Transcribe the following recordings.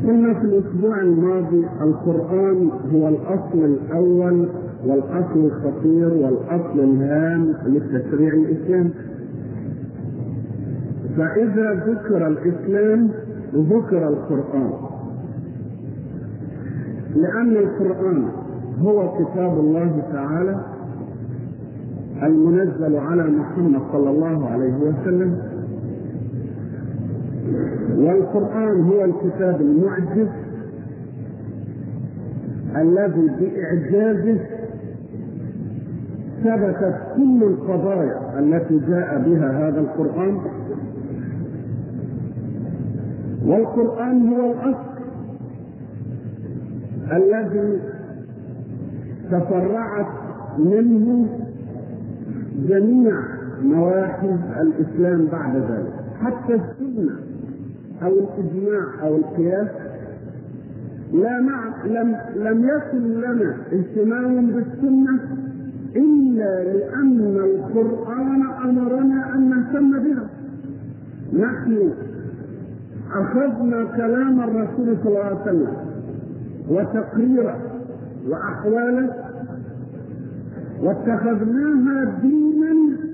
قلنا في الأسبوع الماضي القرآن هو الأصل الأول والأصل الخطير والأصل الهام للتشريع الإسلامي. فإذا ذكر الإسلام ذكر القرآن. لأن القرآن هو كتاب الله تعالى المنزل على محمد صلى الله عليه وسلم والقرآن هو الكتاب المعجز الذي بإعجازه ثبتت كل القضايا التي جاء بها هذا القرآن والقرآن هو الأصل الذي تفرعت منه جميع نواحي الإسلام بعد ذلك حتى السنة أو الإجماع أو القياس لا مع لم لم يكن لنا اهتمام بالسنة إلا لأن القرآن أمرنا أن نهتم بها. نحن أخذنا كلام الرسول صلى الله عليه وسلم وتقريره وأحواله واتخذناها دينا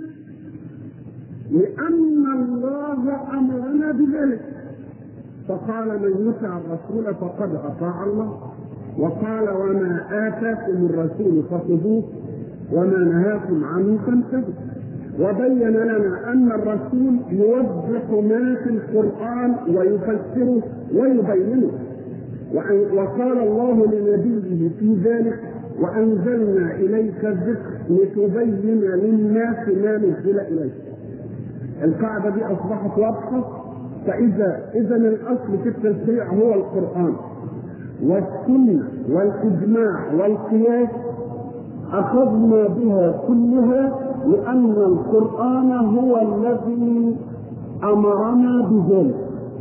لأن الله أمرنا بذلك فقال من يطع الرسول فقد أطاع الله وقال وما آتاكم الرسول فخذوه وما نهاكم عنه فانتهوا وبين لنا أن الرسول يوضح ما في القرآن ويفسره ويبينه وقال الله لنبيه في ذلك وأنزلنا إليك الذكر لتبين للناس ما نزل إليك القاعدة دي أصبحت واضحة فإذا إذا الأصل في التشريع هو القرآن والسنة والإجماع والقياس أخذنا بها كلها لأن القرآن هو الذي أمرنا بذلك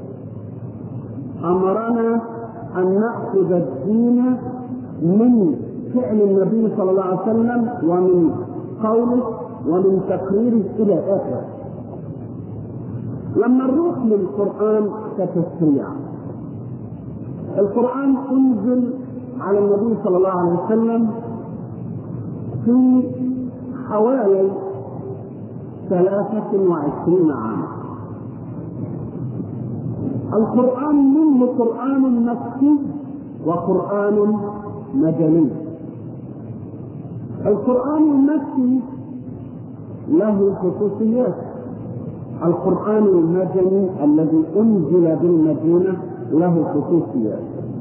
أمرنا أن نأخذ الدين من فعل النبي صلى الله عليه وسلم ومن قوله ومن تقريره إلى آخره لما نروح للقرآن كتشريع القرآن أنزل على النبي صلى الله عليه وسلم في حوالي ثلاثة وعشرين عاما القرآن منه قرآن نفسي وقرآن مدني القرآن النفسي له خصوصيات القرآن المدني الذي أنزل بالمدينة له خصوصيات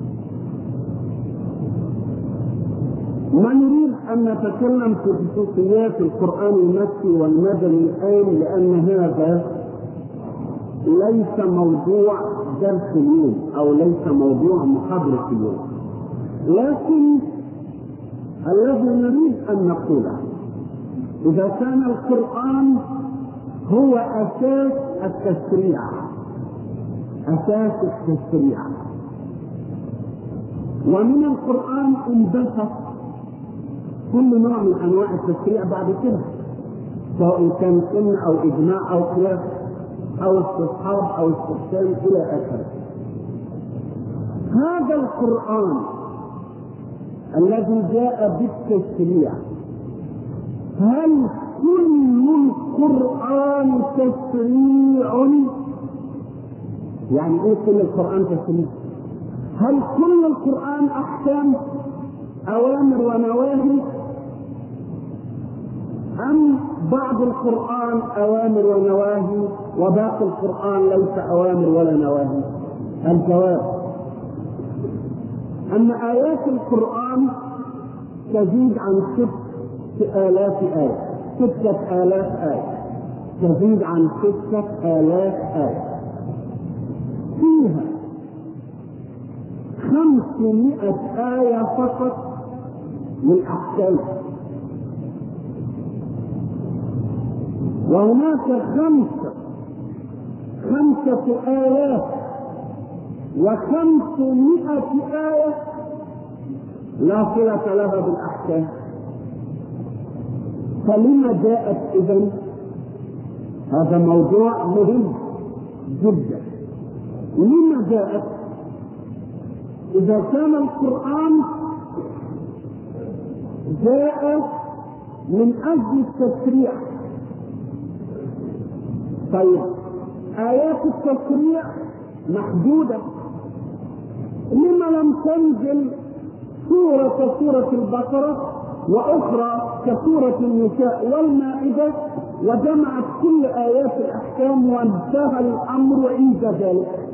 ما نريد أن نتكلم في خصوصيات القرآن المكي والمدني الآن لأن هذا ليس موضوع درس اليوم أو ليس موضوع محاضرة اليوم لكن الذي نريد أن نقوله إذا كان القرآن هو أساس التشريع أساس التشريع ومن القرآن انبثق كل نوع من أنواع التشريع بعد كده سواء كان سنة أو إجماع أو قياس أو استصحاب أو استحسان إلى آخره هذا القرآن الذي جاء بالتشريع هل كل القرآن تشريع يعني ايه كل القرآن تشريع هل كل القرآن أحكام أوامر ونواهي أم بعض القرآن أوامر ونواهي وباقي القرآن ليس أوامر ولا نواهي الجواب أن آيات القرآن تزيد عن ست آلاف آية ستة آلاف آية تزيد عن ستة آلاف آية فيها خمسمائة آية فقط من أحكام وهناك خمسة خمسة آيات وخمسمائة آية لا صلة لها بالأحكام فلما جاءت إذا هذا موضوع مهم جدا لما جاءت إذا كان القرآن جاء من أجل التشريع طيب آيات التشريع محدودة لما لم تنزل سورة كسورة البقرة وأخرى كسورة النساء والمائدة وجمعت كل آيات الأحكام وانتهى الأمر عند ذلك.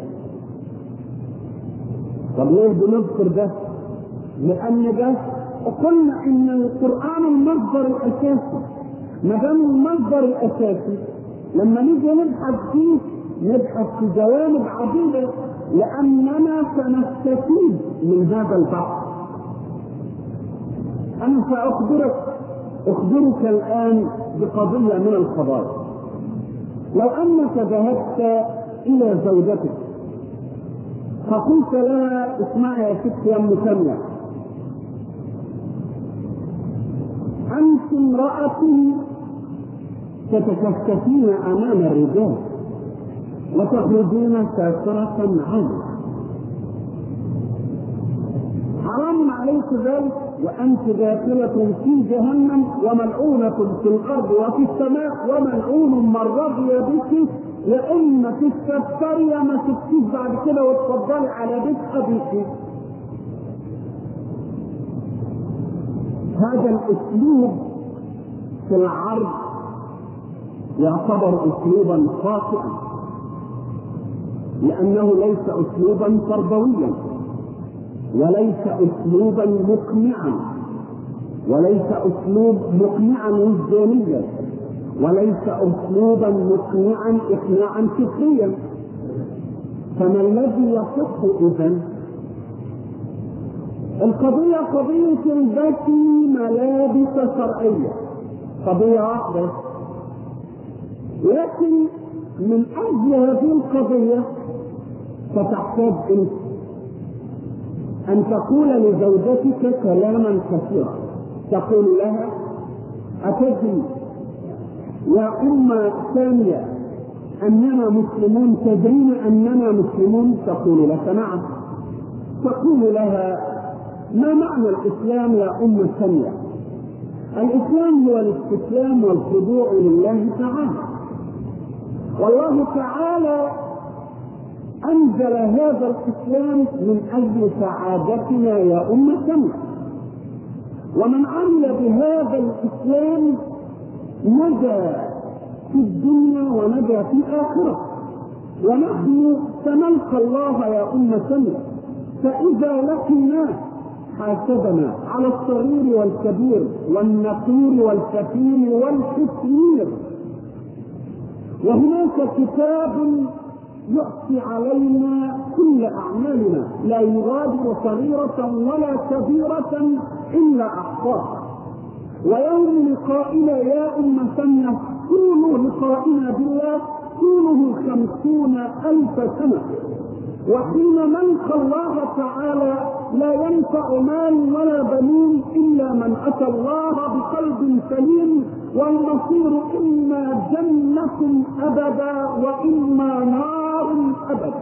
طب ليه بنذكر ده؟ لأن ده قلنا إن القرآن المصدر الأساسي ما دام المصدر الأساسي لما نيجي نبحث فيه نبحث في جوانب عديدة لأننا سنستفيد من هذا البحث. أنا سأخبرك أخبرك الآن بقضية من القضايا. لو أنك ذهبت إلى زوجتك فقلت لها اسمعي يا ست يا أم سامية أنت امرأة تتكففين أمام الرجال وتخرجين سافرة عنه حرام عليك ذلك وأنت داخلة في جهنم وملعونة في الأرض وفي السماء وملعون من رضي بك يا إما تستفسري يا ما تبكيش بعد كده وتفضلي على بيت أبيك هذا الأسلوب في العرض يعتبر أسلوبا خاطئا لأنه ليس أسلوبا تربويا وليس أسلوبا مقنعا وليس أسلوب مقنعا وجدانيا وليس أسلوبا مقنعا إقناعا فكريا فما الذي يصح إذا القضية قضية البكي ملابس شرعية قضية واحدة لكن من أجل هذه القضية فتحتاج أنت أن تقول لزوجتك كلاما كثيرا تقول لها أتدري يا أم ثانية أننا مسلمون تدرين أننا مسلمون تقول لك نعم تقول لها ما معنى الإسلام يا أم ثانية الإسلام هو الاستسلام والخضوع لله تعالى والله تعالى أنزل هذا الإسلام من أجل سعادتنا يا أم سمع ومن عمل بهذا الإسلام نجا في الدنيا ونجا في الآخرة ونحن سنلقى الله يا أم سمع فإذا لقيناه حاسبنا على الصغير والكبير والنقير والكثير والكثير وهناك كتاب يحصي علينا كل اعمالنا لا يغادر صغيرة ولا كبيرة الا احصاها ويوم لقائنا يا أم سنة طول لقائنا بالله طوله خمسون ألف سنة وحين نلقى الله تعالى لا ينفع مال ولا بنون إلا من أتى الله بقلب سليم والمصير إما جنة أبدا وإما نار أبدا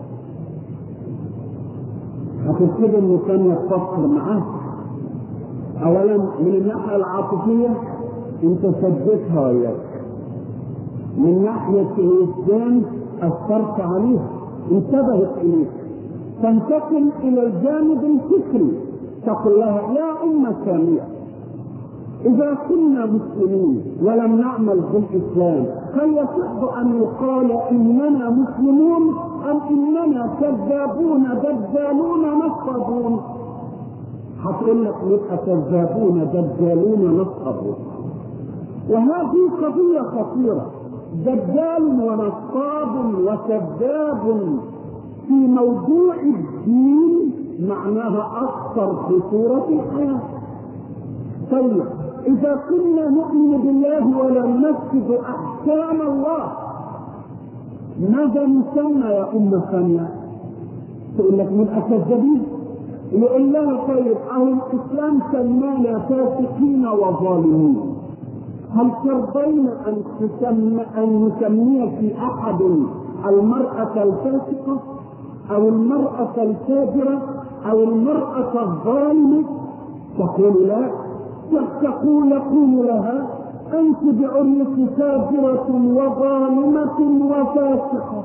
هتبتدي إن كان يتفكر معاه أولا من الناحية العاطفية أنت سددتها وياك من ناحية الوجدان أثرت عليها انتبهت إليك تنتقل إلى الجانب الفكري تقول لها يا أم سامية إذا كنا مسلمين ولم نعمل بالإسلام هل يصح أن يقال إننا مسلمون أم إننا كذابون دجالون نصبون هتقول لك يبقى كذابون دجالون نصبون وهذه قضية خطيرة دجال ونصاب وكذاب في موضوع الدين معناها أكثر خطورة الحياة طيب إذا كنا نؤمن بالله ولا ننفذ أحكام الله ماذا نسمى يا أم سامية؟ تقول لك من الكذابين يقول لها طيب أهل الإسلام سمانا فاسقين وظالمين هل ترضين أن تسمى أن نسمي في أحد المرأة الفاسقة أو المرأة الفاجرة او المرأة الظالمة تقول لا تقول يقول لها انت بعرية كافرة وظالمة وفاسقة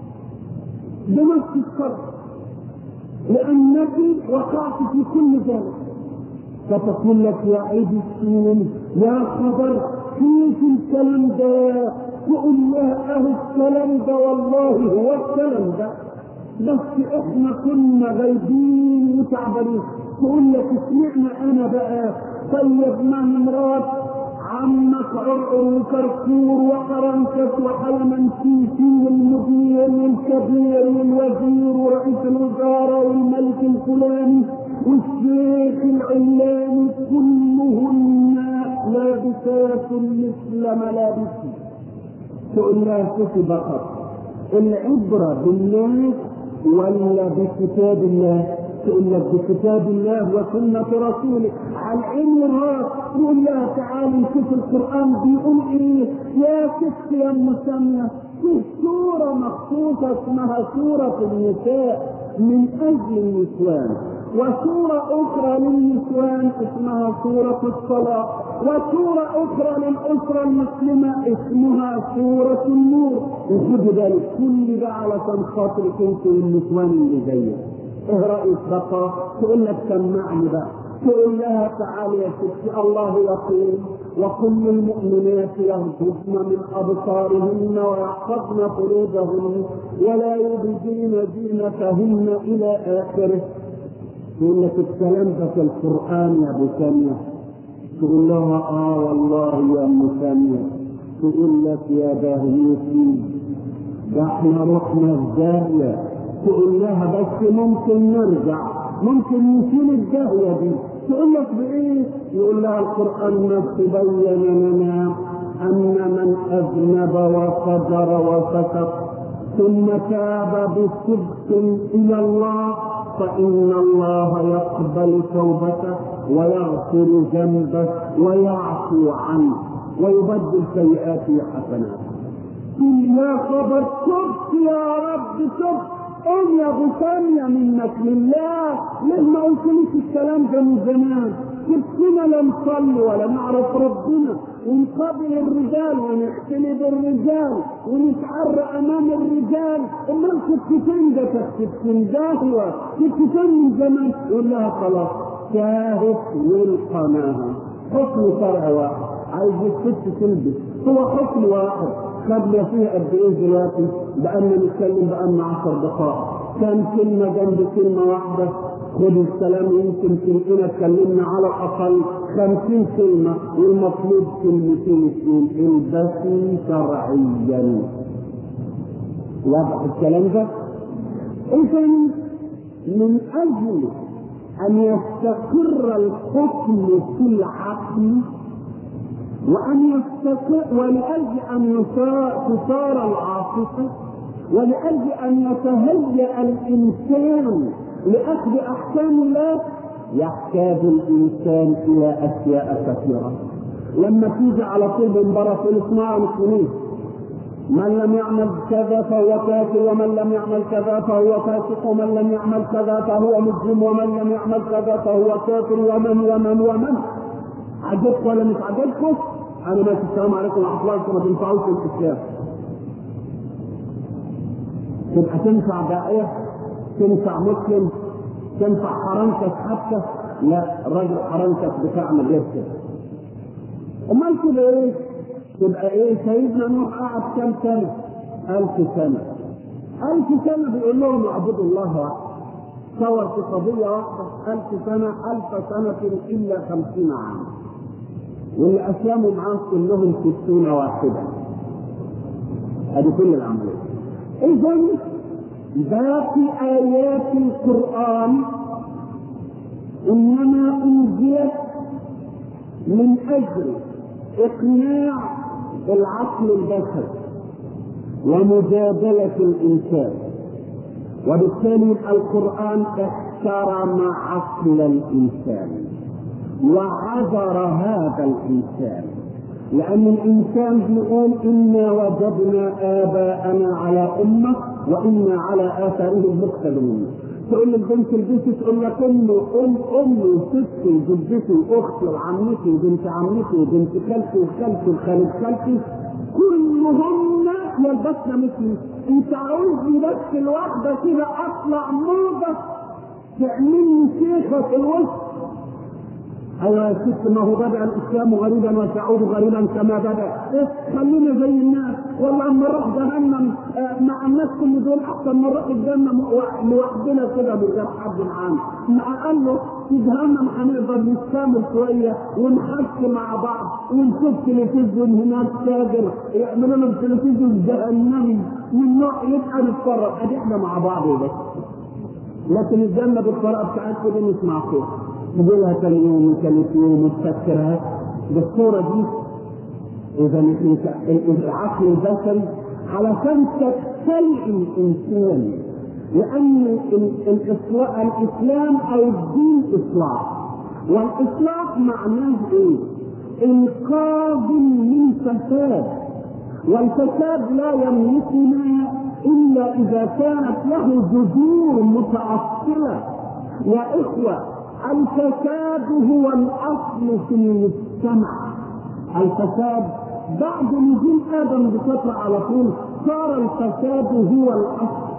بنفس الشر لانك وقعت في كل ذلك فتقول لك يا عيد السين يا خبر كيف الكلام ده تقول لها اهو الكلام ده والله هو الكلام ده بس احنا كنا غايبين وتعبانين تقول لك اسمعنا انا بقى طيب ما مرات عمك عرعر وكركور وحرنكس وحلمنسيسي والمدير والكبير والوزير ورئيس الوزاره والملك الفلاني والشيخ العلاني كلهن لابسات مثل ملابسي تقول لها شوفي بقى العبره بالناس ولا بكتاب الله تقول لك بكتاب الله وسنة رسوله على العين والراس تقول لها تعالي نشوف القرآن بيقول ايه يا ست يا ام سامية في سورة مخصوصة اسمها سورة النساء من أجل النسوان وسورة أخرى للنسوان اسمها سورة الصلاة وسورة أخرى للأسرة المسلمة اسمها سورة النور وخدوا بالك كل ده علشان خاطرك انت والنسوان اللي زيك ايه رأيك بقى تقول لك سمعني بقى تقول لها تعالي يا ستي الله يقول وكل المؤمنات يغضبن من ابصارهن ويحفظن فروجهن ولا يبدين زينتهن الى اخره تقول لك الكلام ده في القران يا ابو ساميه تقول لها اه والله يا ام ساميه تقول لك يا بهيتي ده احنا رحنا الزاويه تقول لها بس ممكن نرجع ممكن نشيل الدهية دي تقول لك بإيه؟ يقول لها القرآن نفسه بين لنا أن من أذنب وفجر وفسق ثم تاب بصدق إلى الله فإن الله يقبل توبته ويغفر ذنبه ويعفو عنه ويبدل سيئاته حسنات. يا خبر تبت يا رب تبت قوم يا ابو سامية منك لله ليه ما قلتليش الكلام ده من زمان كنا لا نصلي ولا نعرف ربنا ونقابل الرجال ونختلي بالرجال ونتعرى امام الرجال امال كنت فين ده كنت فين داهية كنت فين من زمان يقول لها خلاص شاهد والقناها حكم فرع واحد عايز الست تلبس هو حكم واحد خدنا فيه قد ايه دلوقتي بقالنا نتكلم بقالنا 10 دقائق كان كلمه جنب كلمه واحده خد الكلام يمكن تلقينا اتكلمنا على الاقل 50 كلمه والمطلوب كلمتين اثنين البسي شرعيا واضح الكلام ده؟ اذا من اجل ان يستقر الحكم في العقل وأن يستطيع ولأجل أن تثار العاصفة ولأجل أن يتهيأ الإنسان لأخذ أحكام الله يحتاج الإنسان إلى أشياء كثيرة لما تيجي على طول منبرة تقول اسمعوا مسلمين من لم يعمل كذا فهو كافر ومن لم يعمل كذا فهو فاسق ومن لم يعمل كذا فهو مسلم ومن لم يعمل كذا فهو كافر ومن ومن ومن عجبكم ولا مش عجبكم؟ انا ماشي السلام عليكم ورحمه الله وبركاته ما تنفعوش في الاسلام. تبقى تنفع داعيه تنفع مسلم تنفع حرنكس حتى لا الراجل حرنكس بتعمل غير كده. امال كده ايه؟ تبقى ايه سيدنا نوح قعد كام سنه؟ ألف سنة. ألف سنة بيقول لهم اعبدوا الله وحده. صور في قضية واحدة ألف سنة ألف سنة إلا خمسين عاما واللي أسلموا معاه كلهم ستون واحدة هذه كل العملية إذا باقي آيات القرآن إنما أنزلت من أجل إقناع العقل البشري ومجادلة الإنسان وبالتالي القرآن احترم عقل الإنسان وعذر هذا الإنسان لأن الإنسان بيقول إنا وجدنا آباءنا على أمة وإنا على آثارهم مقتدون تقول للبنت البنت تقول لك امي ام امي وستي وجدتي واختي وعمتي وبنت عمتي وبنت خالتي وخالتي وخالد خالتي كلهن يلبسن مثلي انت عاوزني بس الواحده كده اطلع موضه تعملني شيخه في الوسط ايوه يا ست ما هو بدا الاسلام غريبا وسيعود غريبا كما بدا إيه خلينا زي الناس والله اما نروح جهنم آه مع الناس كل دول احسن ما نروح الجنه لوحدنا كده من غير حد معانا مع قال له في جهنم هنقدر نتكامل شويه ونحكي مع بعض ونشوف تلفزيون هناك تاجر يعملوا لنا تلفزيون جهنمي من نوع يبقى نتفرج ادي احنا مع بعض بس لكن الجنه بالطريقه بتاعتكم دي مش معقول تقولها ثاني يوم وثالث يوم وتفكرها بالصورة دي إذا العقل البشري علشان تختلق الإنسان لأن الإسلام أو الدين إصلاح والإصلاح معناه إيه؟ إنقاذ من فساد والفساد لا يملكنا إلا إذا كانت له جذور متأصلة يا إخوة الفساد هو الاصل في المجتمع الفساد بعد نزول ادم بفتره على طول صار الفساد هو الاصل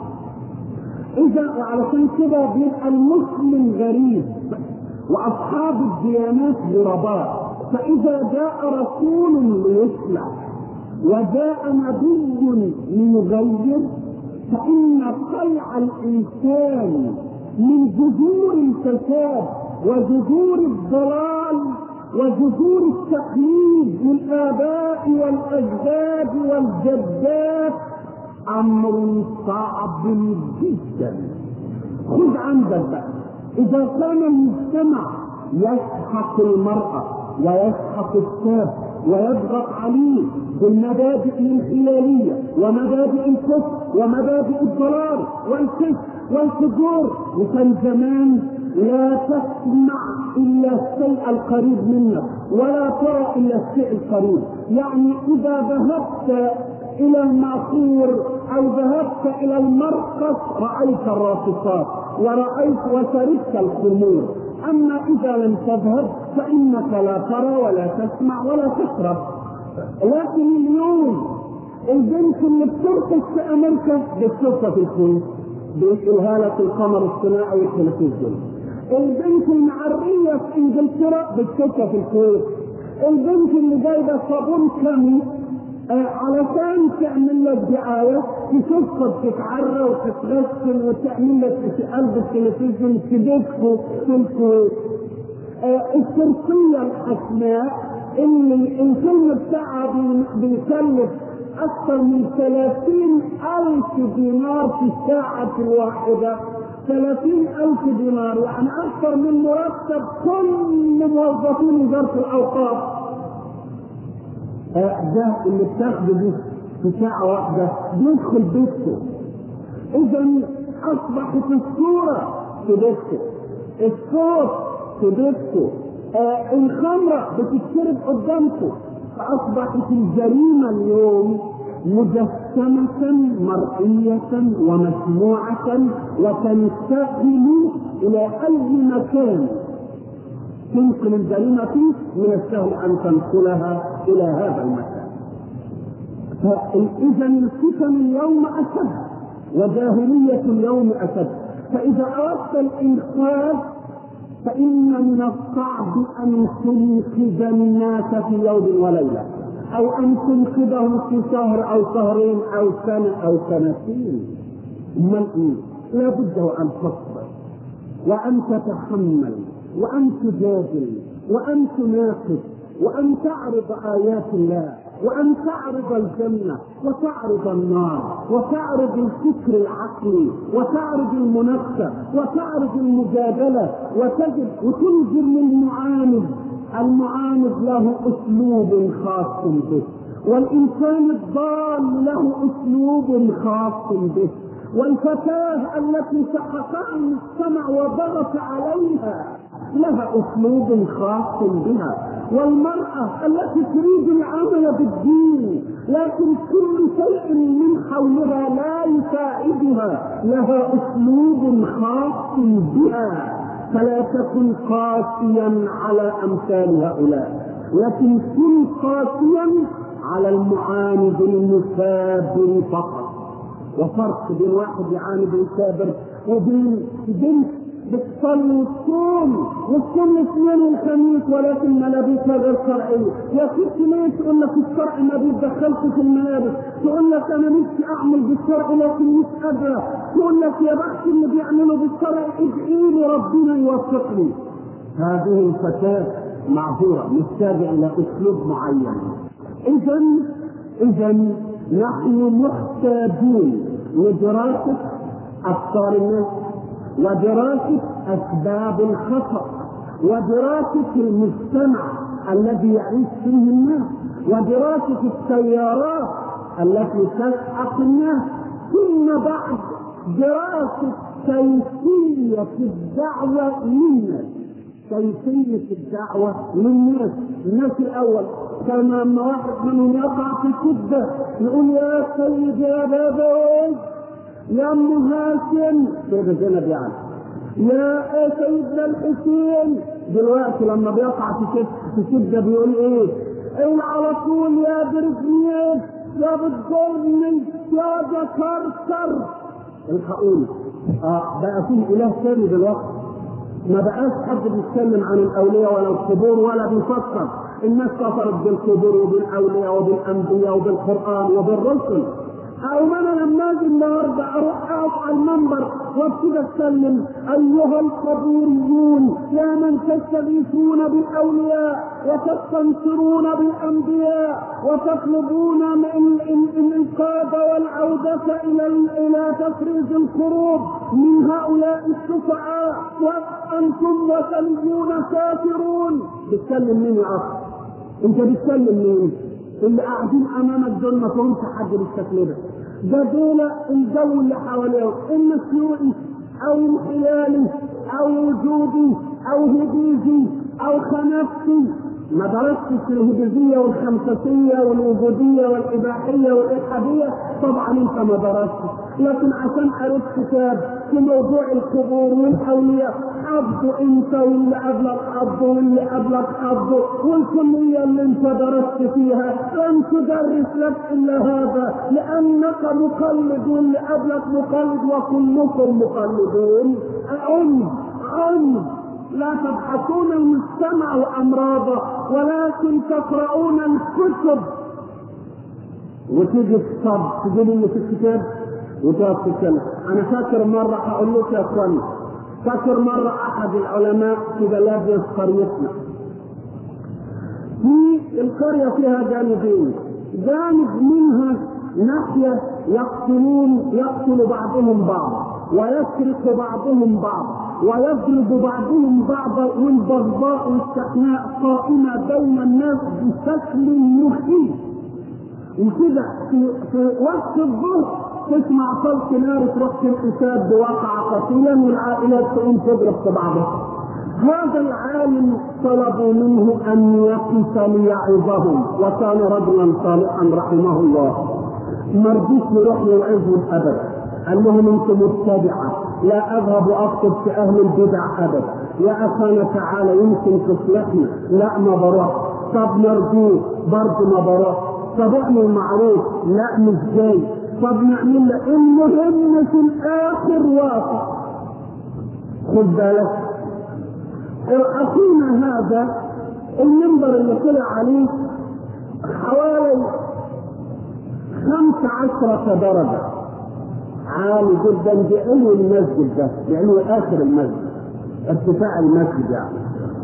اذا وعلشان كده بيبقى المسلم غريب واصحاب الديانات غرباء فاذا جاء رسول ليصلح وجاء نبي ليغير فان قلع الانسان من جذور الفساد وجذور الضلال وجذور التقليد للآباء والأجداد والجدات أمر صعب جدا خذ عندك بقى إذا كان المجتمع يسحق المرأة ويسحق الشاب ويضغط عليه بالمبادئ الانحلالية ومبادئ الكفر ومبادئ الضلال والكفر والفجور وكان زمان لا تسمع الا الشيء القريب منك ولا ترى الا الشيء القريب يعني اذا ذهبت الى المعصور او ذهبت الى المرقص رايت الراقصات ورايت وشربت الخمور اما اذا لم تذهب فانك لا ترى ولا تسمع ولا تشرب لكن اليوم البنت اللي بترقص في امريكا بتشوفها في الكويت بينقلها لك القمر الصناعي والتلفزيون البنت المعرية في انجلترا بتشوفها في الكويت البنت اللي جايبة صابون كمي آه علشان تعمل لك دعاية تشوفها بتتعرى وتتغسل وتعمل لك في قلب التلفزيون في ديسكو في الكويت آه التركية الحسناء اللي الفيلم بتاعها بيكلف أكثر من ثلاثين ألف دينار في الساعة الواحدة ثلاثين ألف دينار يعني أكثر من مرتب كل موظفين وزارة الأوقاف ده اللي بتاخده دي في ساعة واحدة بيدخل بيته إذا أصبحت الصورة في بيته الصوت في بيته آه الخمرة بتتشرب قدامكم فأصبحت الجريمة اليوم مجسمة مرئية ومسموعة وتنتقل إلى أي مكان تنقل الجريمة فيه من السهل أن تنقلها إلى هذا المكان فإذا الفتن اليوم أشد وجاهلية اليوم أشد فإذا أردت الإنقاذ فإن من الصعب أن تنقذ الناس في يوم وليلة أو أن تنقذهم في شهر أو شهرين أو سنة أو سنتين من إيه؟ لابد وأن تصبر وأن تتحمل وأن تجادل وأن تناقش وأن تعرض آيات الله وأن تعرض الجنة وتعرض النار وتعرض الفكر العقلي وتعرض المناقشة وتعرض المجادلة وتجد وتنزل للمعاند المعاند له أسلوب خاص به والإنسان الضال له أسلوب خاص به والفتاة التي سحقها المجتمع وضغط عليها لها اسلوب خاص بها والمرأة التي تريد العمل بالدين لكن كل شيء من حولها لا يساعدها لها اسلوب خاص بها فلا تكن قاسيا على امثال هؤلاء لكن كن قاسيا على المعاند المثابر فقط وفرق بين واحد يعاند ويثابر وبين بنت بتصلي الصوم والصوم الاثنين والخميس ولكن ملابسها غير شرعيه، يا ست ليه تقول لك الشرع ما بيتدخلش في الملابس، تقول لك انا نفسي اعمل بالشرع لكن مش قادره، تقول لك يا بخت اللي بيعملوا بالشرع ادعي لي ربنا يوفقني. هذه الفتاه معذوره محتاجه الى اسلوب معين. اذا اذا نحن محتاجين لدراسه افكار الناس ودراسة أسباب الخطأ ودراسة المجتمع الذي يعيش فيه الناس ودراسة السيارات التي تسحق الناس ثم بعد دراسة كيفية الدعوة للناس كيفية الدعوة للناس الناس الأول كان لما واحد منهم يقع في شدة يقول يا سيد يا بابا يا ام هاشم سيدنا زينب يعني يا سيدنا الحسين دلوقتي لما بيقع في في شده بيقول ايه؟ ايه على طول يا برزميل يا بتضرني يا جكركر الحقوني اه بقى فيه اله ثاني دلوقتي ما بقاش حد بيتكلم عن الاولياء ولا القبور ولا بيفسر الناس كفرت بالقبور وبالاولياء وبالانبياء وبالقران وبالرسل او انا لما اجي النهارده اروح اقف على المنبر وابتدي اتكلم ايها القبوريون يا من تستغيثون بالاولياء وتستنصرون بالانبياء وتطلبون من الانقاذ والعوده الى الى تفريز الكروب من هؤلاء الشفعاء وانتم وثنيون كافرون بتكلم مين يا اخ؟ انت بتكلم مين؟ اللي قاعدين امامك دول ما فيهمش حد بالشكل ده ده دول الجو اللي حواليهم اما سيوئي او انحلالي او وجودي او هديجي او خنفسي ما درستش الهديجية والخمسسية والوجودية والإباحية والإلحادية طبعا أنت ما درستش لكن عشان قريت كتاب في موضوع القبور والأولياء حظه أنت واللي قبلك حظه واللي قبلك حظه والكلية اللي أنت درست فيها لم تدرس لك إلا هذا لأنك مقلد واللي قبلك مقلد وكلكم مقلدون أعم أعم لا تبحثون المجتمع وامراضه ولكن تقرؤون الكتب وتيجي تصب تجيب اللي في الكتاب وتقعد تتكلم انا فاكر مره هقول لك يا اخواني فاكر مره احد العلماء في بلاد قريتنا في القريه فيها جانبين جانب منها ناحيه يقتلون يقتل بعضهم بعضا ويسرق بعضهم بعضا ويضرب بعضهم بعضا والبغضاء والشحناء قائمة بين الناس بشكل مخيف وكده في, في وقت الظهر تسمع صوت نار تروح الحساب بواقع قتيلا والعائلات تقوم تضرب في بعضها هذا العالم طلبوا منه ان يقف ليعظهم وكان رجلا صالحا رحمه الله ما رضيش يروح يوعظهم ابدا قال لهم انتم مبتدعه لا اذهب اخطب في اهل البدع ابدا يا اخانا تعالى يمكن تصلحنا لا ما بروح طب نرجوه برضه ما بروح طب اعمل معروف لا مش جاي طب نعمل له المهم في الاخر واقع خد بالك اخونا هذا المنبر اللي طلع عليه حوالي خمس عشرة درجة عالي جدا بعلو المسجد ده بعلو اخر المسجد ارتفاع المسجد يعني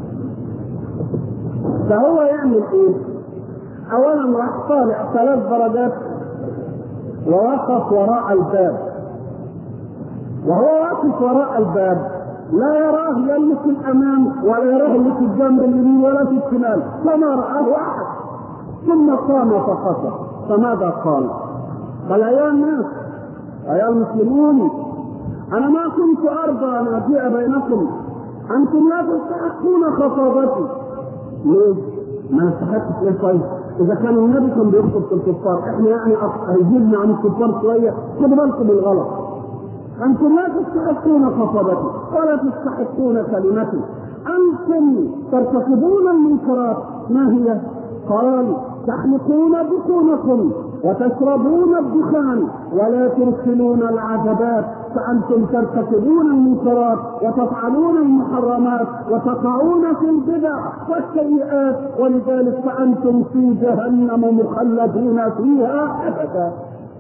فهو يعمل ايه اولا راح طالع ثلاث درجات ووقف وراء الباب وهو واقف وراء الباب لا يراه لا اللي في الامام ولا يراه اللي في الجنب اليمين ولا في الشمال فما راه احد ثم قام فخطب فماذا قال؟ قال يا الناس أيها المسلمون أنا ما كنت أرضى أن أجيء بينكم أنتم لا تستحقون خطابتي ليه؟ ما نستحقش ليه طيب؟ إذا كان النبي كان بيخطب في الكفار إحنا يعني هيجيبنا عن الكفار شوية خدوا بالكم من الغلط أنتم لا تستحقون خطابتي ولا تستحقون كلمتي أنتم ترتكبون المنكرات ما هي؟ قال تحلقون بطونكم وتشربون الدخان ولا ترسلون العذبات فأنتم ترتكبون المنكرات وتفعلون المحرمات وتقعون في البدع والسيئات ولذلك فأنتم في جهنم مخلدون فيها أبدا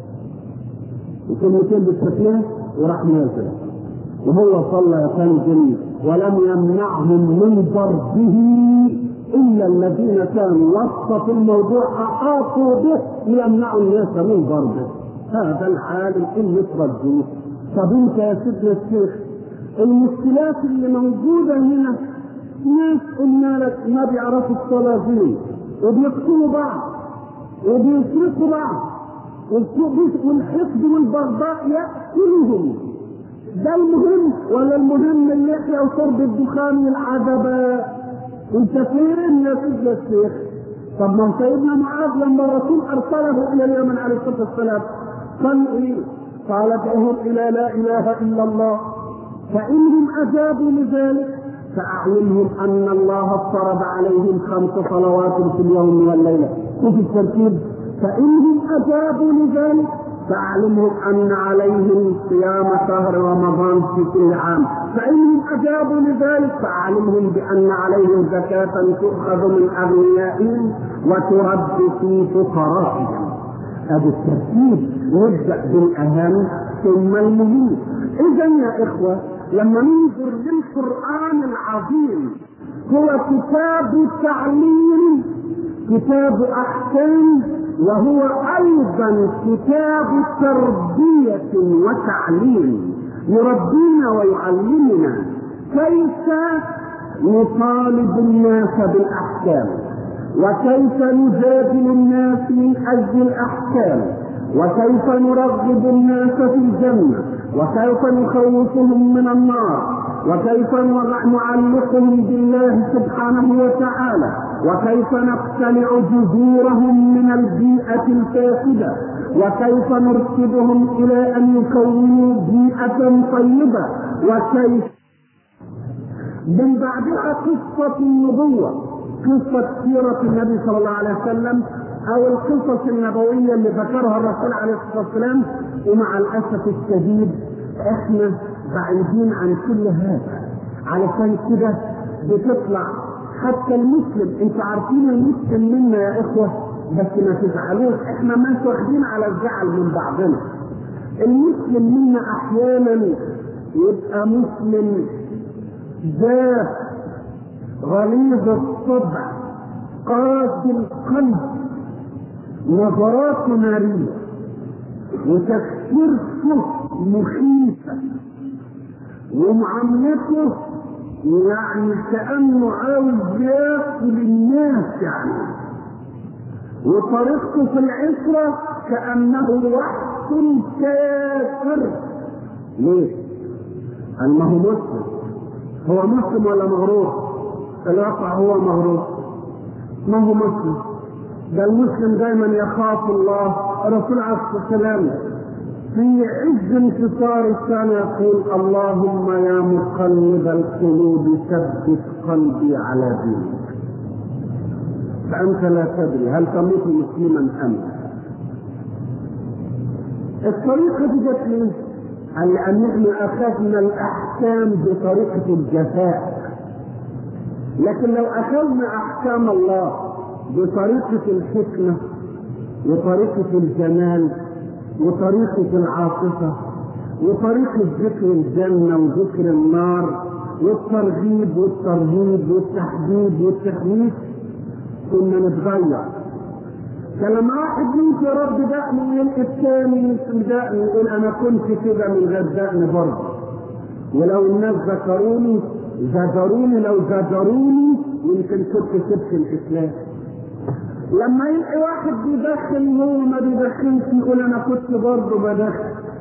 وكلمتين بالتسليم وراح نازل وهو صلى كان جميل ولم يمنعهم من ضربه الا الذين كانوا وسط الموضوع احاطوا به ليمنعوا الناس من ضربه هذا العالم اللي يترجم طب انت يا سيدنا الشيخ المشكلات اللي موجوده هنا ناس قلنا لك ما بيعرفوا الصلاه دي وبيقتلوا بعض وبيسرقوا بعض والحقد والبغضاء ياكلهم ده المهم ولا المهم اللحيه وشرب الدخان والعذبات انت فين يا سيدنا الشيخ؟ طب ما سيدنا معاذ لما الرسول ارسله الى اليمن عليه الصلاه والسلام قال ايه؟ قال ادعهم الى لا اله الا الله فانهم اجابوا لذلك فاعلمهم ان الله افترض عليهم خمس صلوات في اليوم والليله شوف الترتيب فانهم اجابوا لذلك فاعلمهم ان عليهم صيام شهر رمضان في كل عام فانهم اجابوا لذلك فاعلمهم بان عليهم زكاه تؤخذ من اغنيائهم وترد في فقرائهم هذا الترتيب يبدا بالاهم ثم المهم اذا يا اخوه لما ننظر للقران العظيم هو كتاب تعليم كتاب احكام وهو ايضا كتاب تربيه وتعليم يربينا ويعلمنا كيف نطالب الناس بالاحكام وكيف نجادل الناس من اجل الاحكام وكيف نرغب الناس في الجنه وكيف نخوفهم من النار وكيف نعلقهم بالله سبحانه وتعالى وكيف نقتلع جذورهم من البيئة الفاسدة وكيف نرشدهم إلى أن يكونوا بيئة طيبة وكيف من بعدها قصة النبوة قصة سيرة النبي صلى الله عليه وسلم أو القصص النبوية اللي ذكرها الرسول عليه الصلاة والسلام ومع الأسف الشديد إحنا بعيدين عن كل هذا علشان كده بتطلع حتى المسلم انتوا عارفين المسلم منا يا اخوه بس ما تزعلوش احنا ما واخدين على الزعل من بعضنا المسلم منا احيانا يبقى مسلم ذات غليظ الطبع قاسي القلب نظرات ناريه وتفكيرته مخيفه ومعاملته يعني كأنه عاوز ياكل الناس يعني وطريقته في العشرة كأنه وحش كافر ليه؟ قال ما هو مسلم هو مسلم ولا مغرور؟ الواقع هو مغرور ما هو مسلم ده المسلم دايما يخاف الله الرسول عليه الصلاه والسلام في عز انتصار كان يقول اللهم يا مقلب القلوب ثبت قلبي على دينك فأنت لا تدري هل تموت مسلما أم الطريقة دي جت ليه؟ قال لأن احنا أخذنا الأحكام بطريقة الجفاء لكن لو أخذنا أحكام الله بطريقة الحكمة وطريقة الجمال وطريقة العاطفة وطريقة ذكر الجنة وذكر النار والترغيب والترهيب والتحديد والتخويف كنا نتغير فلما واحد يمشي يا رب دقني يلقى الثاني يمشي دقني يقول انا كنت كده من غير دقن برضه ولو الناس ذكروني زجروني لو زجروني يمكن كنت سبت الاسلام لما يلقي واحد بيدخن هو ما بيدخنش يقول انا كنت برضه بدخن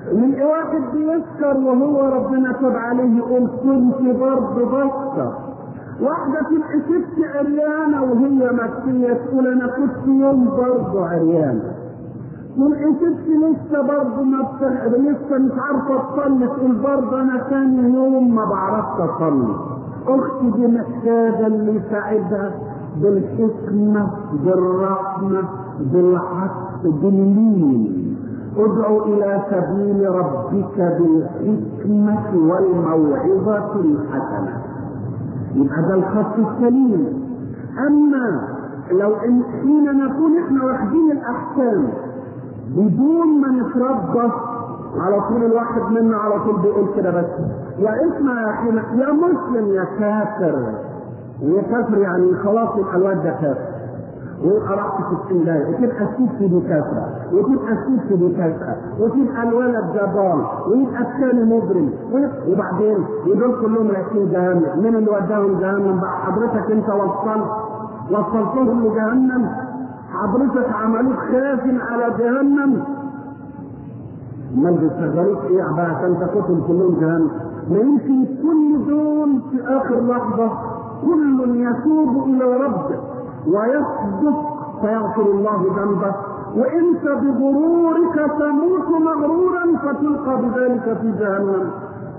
من واحد بيسكر وهو ربنا تاب عليه يقول كنت برضه بسكر واحدة تبقى ست عريانة وهي مكسية تقول أنا كنت يوم برضه عريانة. تبقى ست لسه برضه ما بتح... لسه مش عارفة تصلي تقول برضه أنا ثاني يوم ما بعرفش أصلي. أختي دي محتاجة اللي يساعدها بالحكمة بالرحمة بالعطف باللين. ادعو إلى سبيل ربك بالحكمة والموعظة الحسنة. يبقى ده الخط السليم اما لو ان حين نكون احنا واخدين الاحكام بدون ما نتربص على طول الواحد منا على طول بيقول كده بس يا اسمع يا اخي يا مسلم يا كافر يا كافر يعني خلاص يبقى الواد ده كافر ويبقى رأس في السنداية وتبقى الست دي كافرة وتبقى الست دي كافرة وتبقى الولد ده ضال ويبقى الثاني مجرم وبعدين ودول كلهم رايحين جهنم مين اللي وداهم جهنم بقى حضرتك انت وصلت وصلتهم لجهنم حضرتك عملوك خازن على جهنم امال بيشغلوك ايه بقى عشان تاخدهم كلهم جهنم ما يمكن كل دول في اخر لحظه كل يتوب الى ربه ويصدق فيغفر الله ذنبه وانت بغرورك تموت مغرورا فتلقى بذلك في جهنم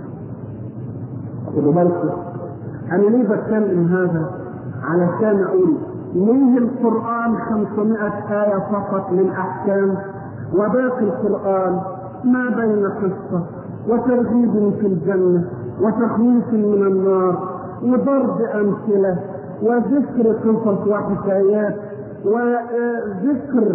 خدوا بالكم انا ليه بتكلم هذا علشان اقول ليه القران 500 ايه فقط للاحكام وباقي القران ما بين قصه وترغيب في الجنه وتخويف من النار وضرب امثله وذكر قصص وحكايات وذكر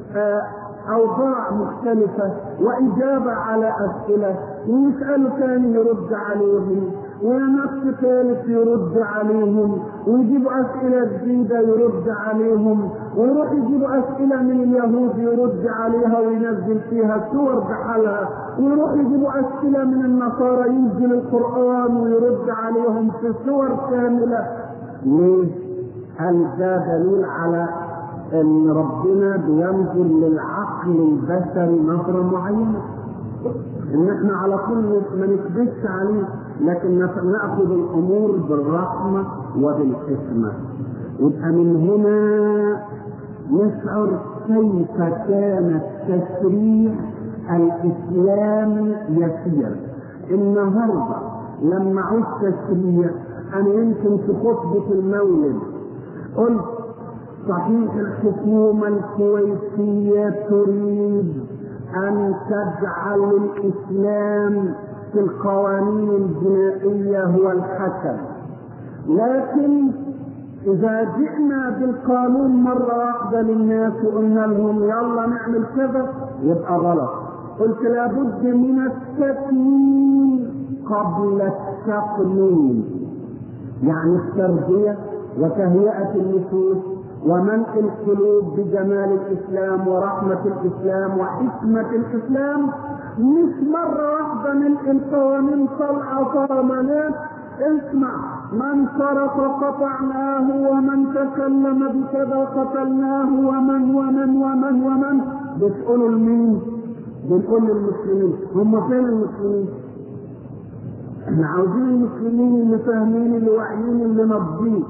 أوضاع مختلفة وإجابة على أسئلة ويسألوا ثاني يرد عليهم ونفس ثالث يرد عليهم ويجيبوا أسئلة جديدة يرد عليهم ويروح يجيبوا أسئلة من اليهود يرد عليها وينزل فيها سور بحالها ويروح يجيبوا أسئلة من النصارى ينزل القرآن ويرد عليهم في سور كاملة ليه؟ هل ده دليل على ان ربنا بينظر للعقل البشري نظره معينه ان احنا على طول ما نكذبش عليه لكن ناخذ الامور بالرحمه وبالحكمه يبقى من هنا نشعر كيف كان التشريع الاسلامي يسير النهارده لما عوز تشريع انا يمكن في خطبه المولد قلت صحيح الحكومة الكويتية تريد أن تجعل الإسلام في القوانين الجنائية هو الحكم لكن إذا جئنا بالقانون مرة واحدة للناس وقلنا لهم يلا نعمل كذا يبقى غلط قلت لابد من التكوين قبل التقنين يعني التربية وتهيئة النفوس وملء القلوب بجمال الاسلام ورحمه الاسلام وحكمه الاسلام مش مره واحده ملء القوانين طلعه فرمانات اسمع من سرق قطعناه ومن تكلم بكذا قتلناه ومن ومن ومن ومن بتقولوا لمين؟ بنقول للمسلمين هم فين المسلمين؟ احنا عاوزين المسلمين اللي فاهمين اللي واعيين اللي ناضجين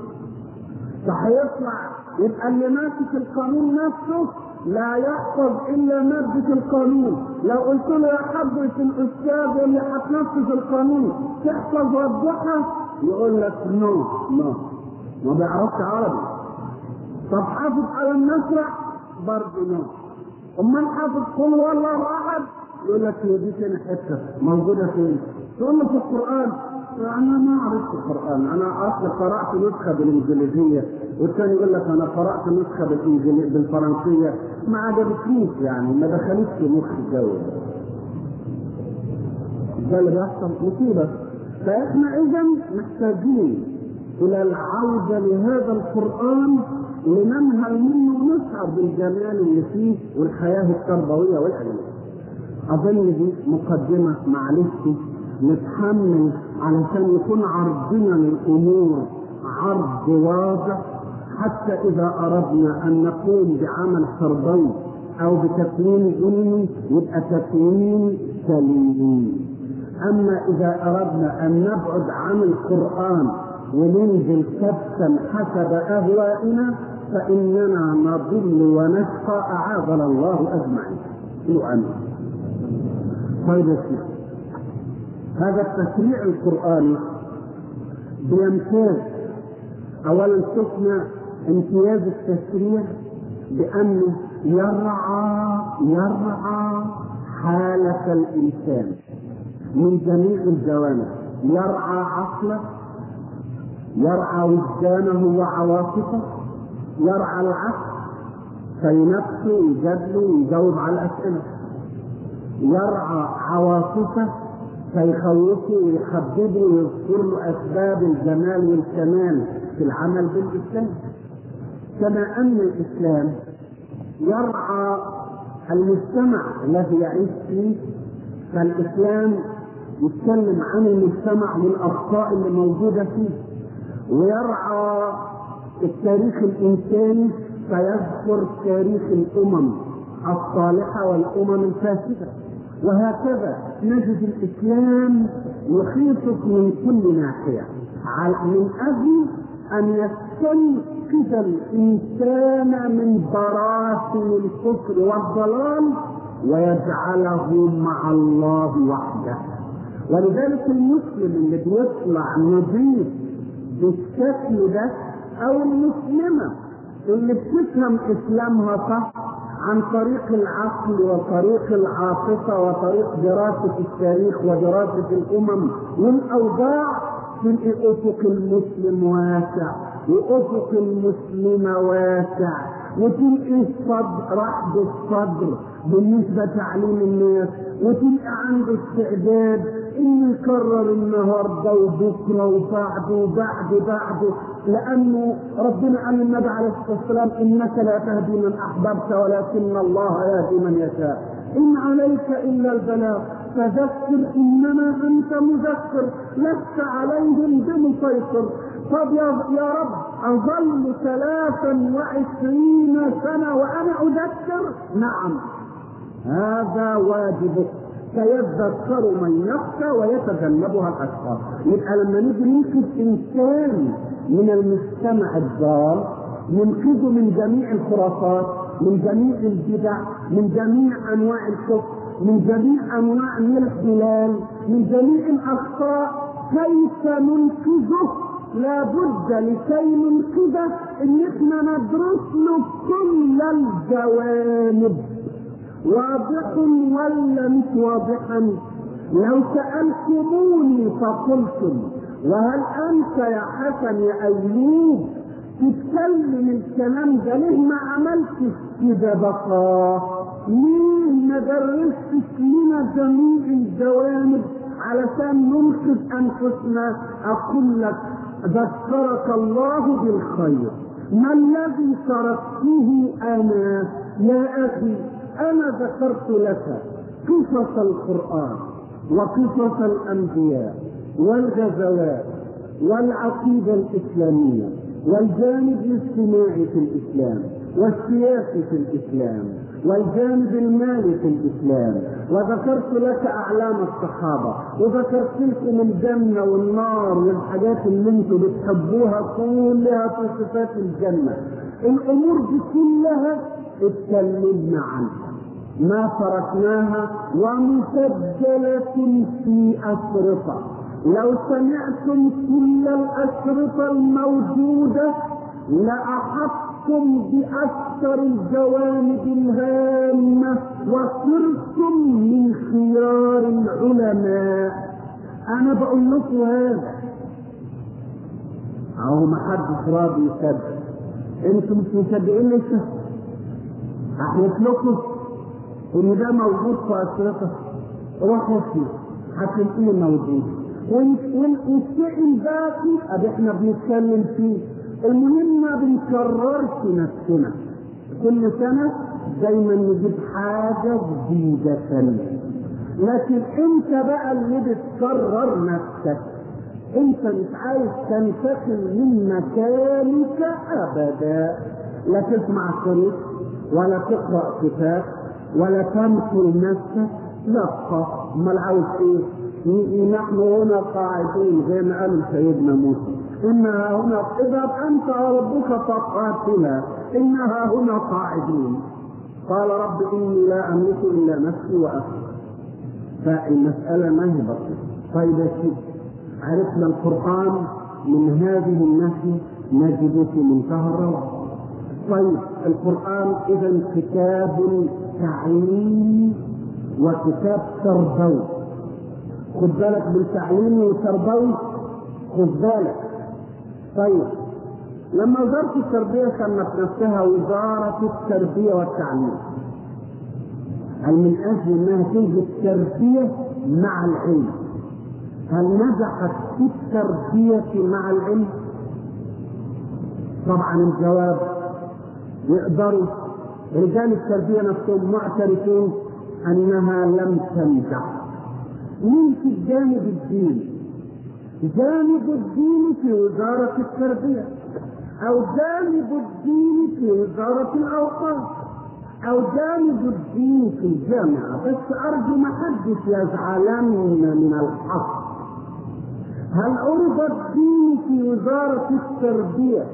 فهيطلع يبقى اللي ماسك القانون نفسه لا يحفظ الا ماده القانون لو قلت له يا حضره الاستاذ اللي هتنفذ القانون تحفظ وضحها يقول لك نو نو ما بيعرفش عربي طب حافظ على النسرة برضه نو امال حافظ قل هو الله احد يقول لك هي دي فين حته موجوده فين؟ تقول له في القران انا ما عرفت القران انا اصلا قرات نسخه بالانجليزيه والثاني يقول لك انا قرات نسخه بالانجليزيه بالفرنسيه ما عجبتنيش يعني ما دخلتش في مخي الجو ده اللي بيحصل مصيبه فاحنا اذا محتاجين الى العوده لهذا القران لننهل منه ونشعر بالجمال اللي فيه والحياه التربويه والعلميه اظن دي مقدمه معلش نتحمل علشان يكون عرضنا للامور عرض واضح حتى اذا اردنا ان نقوم بعمل تربوي او بتكوين علمي يبقى تكوين سليم اما اذا اردنا ان نبعد عن القران وننزل كبسا حسب اهوائنا فاننا نضل ونشقى اعاذنا الله اجمعين امين طيب يا سيدي هذا التشريع القرآني بيمتاز أولا شفنا امتياز التشريع بأنه يرعى يرعى حالة الإنسان من جميع الجوانب يرعى عقله يرعى وجدانه وعواطفه يرعى العقل فينفسه ويجادله ويجاوب على الأسئلة يرعى عواطفه فيخوفه ويحببه ويذكر له اسباب الجمال والكمال في العمل بالاسلام كما ان الاسلام يرعى المجتمع الذي يعيش فيه فالاسلام يتكلم عن المجتمع والاخطاء اللي موجوده فيه ويرعى التاريخ الانساني فيذكر تاريخ الامم الصالحه والامم الفاسده وهكذا نجد الاسلام يحيطك من كل ناحيه من اجل ان يستنقذ الانسان من براثن الكفر والضلال ويجعله مع الله وحده ولذلك المسلم اللي بيطلع نظيف بالشكل ده او المسلمه اللي بتفهم اسلامها صح عن طريق العقل وطريق العاطفة وطريق دراسة التاريخ ودراسة الأمم والأوضاع تلقي أفق المسلم واسع وأفق المسلمة واسع وتلقي الصدر رحب الصدر بالنسبة تعليم الناس وتلقى عنده استعداد انه يكرر النهارده وبكره وبعده وبعد بعده لانه ربنا قال للنبي عليه الصلاه والسلام انك لا تهدي من احببت ولكن الله يهدي من يشاء ان عليك الا البلاغ فذكر انما انت مذكر لست عليهم بمسيطر طب يا, يا رب اظل ثلاثا وعشرين سنه وانا اذكر نعم هذا واجبك فيذكر من يخشى ويتجنبها الاشقى يبقى لما نيجي ننقذ انسان من المجتمع الضال ننقذه من جميع الخرافات من جميع البدع من جميع انواع الكفر من جميع انواع الانحلال من جميع الاخطاء كيف ننقذه لابد لكي ننقذه ان احنا ندرس له كل الجوانب واضح ولا مش واضحا لو سألتموني فقلتم وهل أنت يا حسن يا أيوب تتكلم الكلام ده ليه ما عملتش كده بقى؟ ليه ما درستش لنا جميع الجوانب علشان ننقذ أنفسنا أقول لك ذكرك الله بالخير ما الذي تركته أنا يا أخي أنا ذكرت لك قصص القرآن وقصص الأنبياء والغزوات والعقيدة الإسلامية والجانب الاجتماعي في الإسلام والسياسي في الإسلام والجانب المالي في الإسلام وذكرت لك أعلام الصحابة وذكرت لكم الجنة والنار والحاجات اللي انتم بتحبوها كلها في صفات الجنة الأمور دي كلها اتكلمنا عنها ما تركناها ومسجلة في أشرطة لو سمعتم كل الأشرطة الموجودة لأحطتم بأكثر الجوانب الهامة وصرتم من خيار العلماء أنا بقول لكم هذا أهو ما حدش راضي يصدق انتم مش مصدقين لسه احلف لكم ان ده موجود في اشرطه روحوا فيه هتلاقيه موجود والشيء الباقي ادي احنا بنتكلم فيه المهم ما بنكررش نفسنا كل سنه دايما نجيب حاجه جديده لكن انت بقى اللي بتكرر نفسك انت مش عايز تنتقل من مكانك ابدا لا تسمع الشريط ولا تقرا كتاب ولا تمثل نفسك لا امال عاوز ايه؟ نحن هنا قاعدون زي ما قال سيدنا موسى انها هنا اذهب انت وربك فقاتلا انها هنا قاعدون قال رب اني لا املك الا نفسي واخي فالمساله ما هي بسيطه طيب يا سيدي عرفنا القران من هذه الناحيه نجد في منتهى الروعه طيب القران اذا كتاب تعليمي وكتاب تربوي خد بالك بالتعليمي وتربوي خد بالك طيب لما وزارة التربية سمت نفسها وزارة التربية والتعليم هل من أجل أنها توجد تربية مع العلم هل نجحت في التربية مع العلم؟ طبعا الجواب يقدروا رجال التربية نفسهم معترفين أنها لم تنجح مين في الجانب الديني؟ جانب الدين في وزارة التربية أو جانب الدين في وزارة الأوقاف أو جانب الدين في الجامعة بس أرجو ما حدش يزعلن من الحق هل عرض الدين في وزارة التربية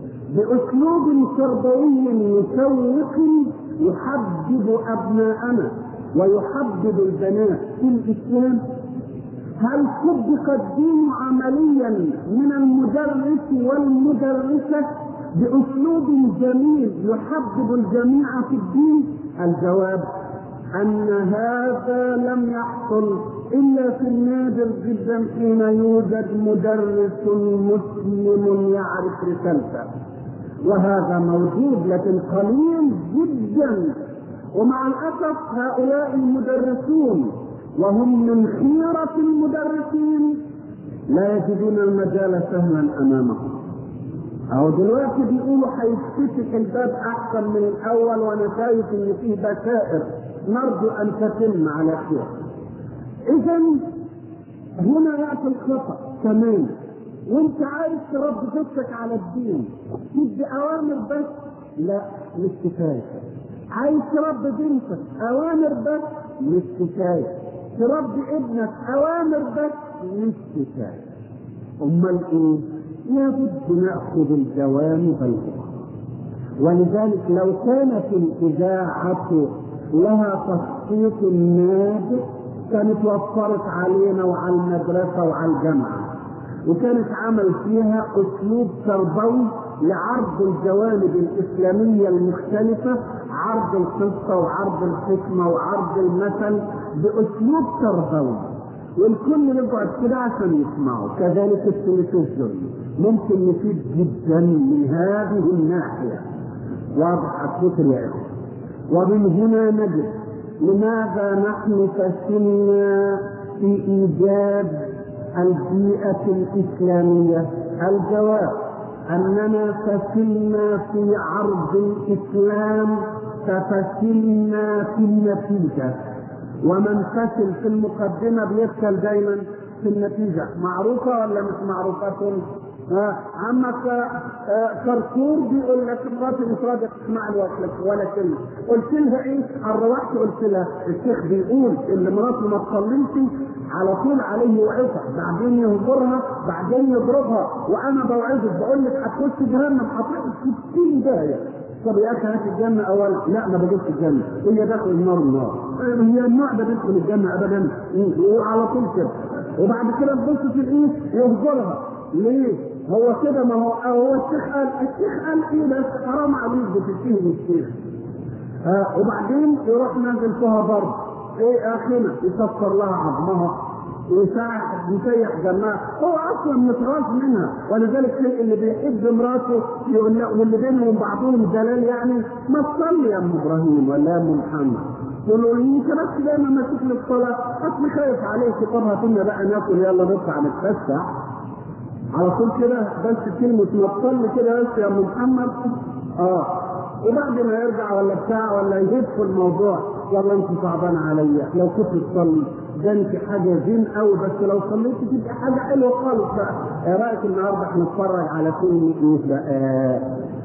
بأسلوب تربوي مسوق يحبب أبناءنا ويحبب البنات في الإسلام هل طبق الدين عمليا من المدرس والمدرسة بأسلوب جميل يحبب الجميع في الدين؟ الجواب أن هذا لم يحصل إلا في النادر جدا حين يوجد مدرس مسلم يعرف رسالته وهذا موجود لكن قليل جدا ومع الأسف هؤلاء المدرسون وهم من خيرة المدرسين لا يجدون المجال سهلا أمامهم أو دلوقتي بيقولوا هيفتتح الباب أحسن من الأول وأنا شايف إن فيه بشائر نرجو أن تتم على خير. إذا هنا يأتي الخطأ تماما وأنت عايز تربي طفلك على الدين تدي أوامر بس لا مش كفاية. عايز تربي بنتك أوامر بس مش كفاية. تربي ابنك اوامر بس مش كفايه امال ايه لابد ناخذ الجوانب الاخرى ولذلك لو كانت الاذاعه لها تخطيط ناجح كانت وفرت علينا وعلى المدرسه وعلى الجامعه وكانت عمل فيها اسلوب تربوي لعرض الجوانب الإسلامية المختلفة عرض القصة وعرض الحكمة وعرض المثل بأسلوب تربوي والكل يقعد كده عشان يسمعوا كذلك التلفزيون ممكن نفيد جدا من هذه الناحية واضح الفكر يا إخوة ومن هنا نجد لماذا نحن فشلنا في إيجاد البيئة الإسلامية الجواب أننا فشلنا في عرض الإسلام ففشلنا في النتيجة ومن فشل في المقدمة بيفشل دايما في النتيجة معروفة ولا مش معروفة؟ آه عمك آه كركور بيقول لك مراتي مش راضية تسمع لي ولا كلمة قلت لها ايه؟ روحت قلت لها الشيخ بيقول ان مراته ما تصليش على طول عليه وعظة بعدين يهجرها بعدين يضربها وانا بوعظك بقول لك هتخش جهنم هتروح 60 داهية طب يا اخي هات الجنة اولا لا ما بجيبش الجنة هي داخل النار النار هي النوع ده بيدخل الجنة ابدا وعلى طول كده وبعد كده تبص في الايه يهجرها ليه؟ هو كده ما هو هو الشيخ قال الشيخ قال ايه بس حرام عليك بتتهم الشيخ آه وبعدين يروح نازل فيها ضرب ايه اخينا يكسر لها عظمها ويسيح يسيح جماعة هو اصلا متغاظ منها ولذلك اللي بيحب مراته يقول له واللي بينهم بعضهم دلال يعني ما تصلي يا ام ابراهيم ولا يا ام محمد يقول له انت بس دايما ماسك لي الصلاه اصل خايف عليك طب هاتنا بقى ناكل يلا نطلع نتفسح على طول كده بس كلمة ما تصلي كده بس يا ام محمد اه وبعد ما يرجع ولا بتاع ولا يهد في الموضوع والله انت صعبان عليا لو كنت تصلي ده انت حاجه زين قوي بس لو صليت تبقى حاجه حلوه خالص بقى ايه رايك النهارده هنتفرج على فيلم ايه بقى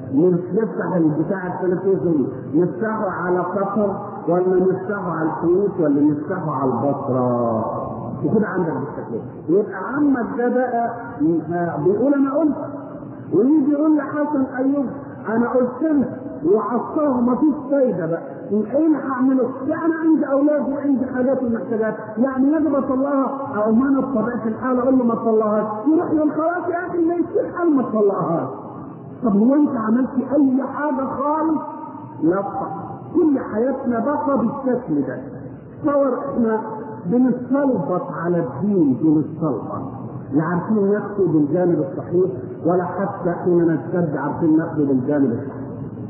نفتح البتاع التلفزيون نفتحه على قطر ولا نفتحه على الكويت ولا نفتحه على البصره وكده عندك بالشكل يبقى عمك ده بقى بيقول انا قلت ويجي يقول لحسن ايوب انا قلت لك وعصاه ما فيش فايده بقى ايه اللي هعمله؟ يعني عندي اولاد وعندي حاجات ومحتاجات يعني يجب اطلعها او ما انا بطبيعه الحال اقول له ما تطلعهاش يروح يقول خلاص يا اخي ما يصير حال ما تطلعهاش طب هو انت عملت اي حاجه خالص؟ لا كل حياتنا بقى بالشكل ده تصور احنا بنتسلط على الدين بنتسلط لا عارفين ناخده بالجانب الصحيح ولا حتى حين نشتد عارفين ناخده بالجانب الصحيح.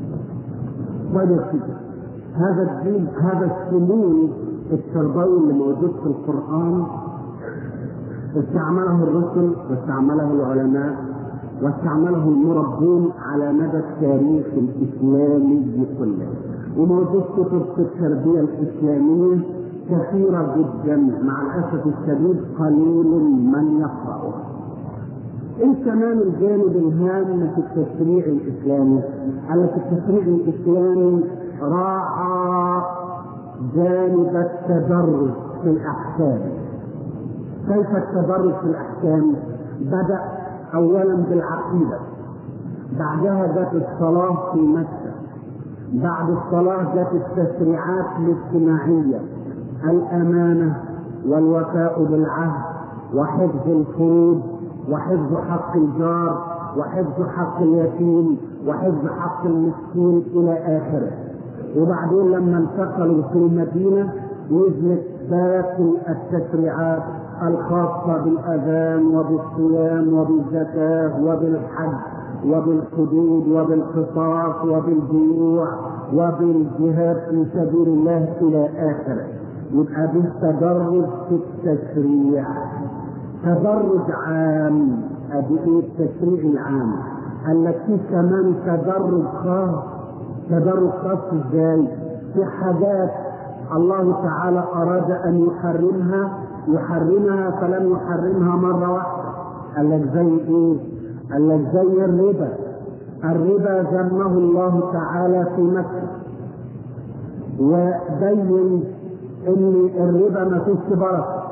طيب يا سيدي هذا الدين هذا السمون التربوي اللي موجود في القرآن استعمله الرسل واستعمله العلماء واستعمله المربون على مدى التاريخ الإسلامي كله وموجود كتب في التربية الإسلامية كثيرة جدا مع الأسف الشديد قليل من يقرأها. إيه كمان الجانب الهام في التشريع الإسلامي؟ أن في التشريع الإسلامي راعى جانب التدرج في الأحكام. كيف التدرج في الأحكام؟ بدأ أولا بالعقيدة بعدها جت الصلاة في مكة بعد الصلاة جت التشريعات الاجتماعية الأمانة والوفاء بالعهد وحفظ الفروض وحفظ حق الجار وحفظ حق اليتيم وحفظ حق المسكين إلى آخره وبعدين لما انتقلوا في المدينة نزلت باقي التشريعات الخاصة بالأذان وبالصيام وبالزكاة وبالحج وبالحدود وبالقصاص وبالبيوع وبالجهاد في سبيل الله إلى آخره يبقى بالتدرج في التشريع تدرج عام ادي ايه التشريع العام قال لك في كمان تدرج خاص تدرج خاص ازاي في حاجات الله تعالى اراد ان يحرمها يحرمها فلم يحرمها مره واحده قال لك زي ايه قال لك زي الربا الربا ذمه الله تعالى في مكه وبين ان الربا ما فيش بركه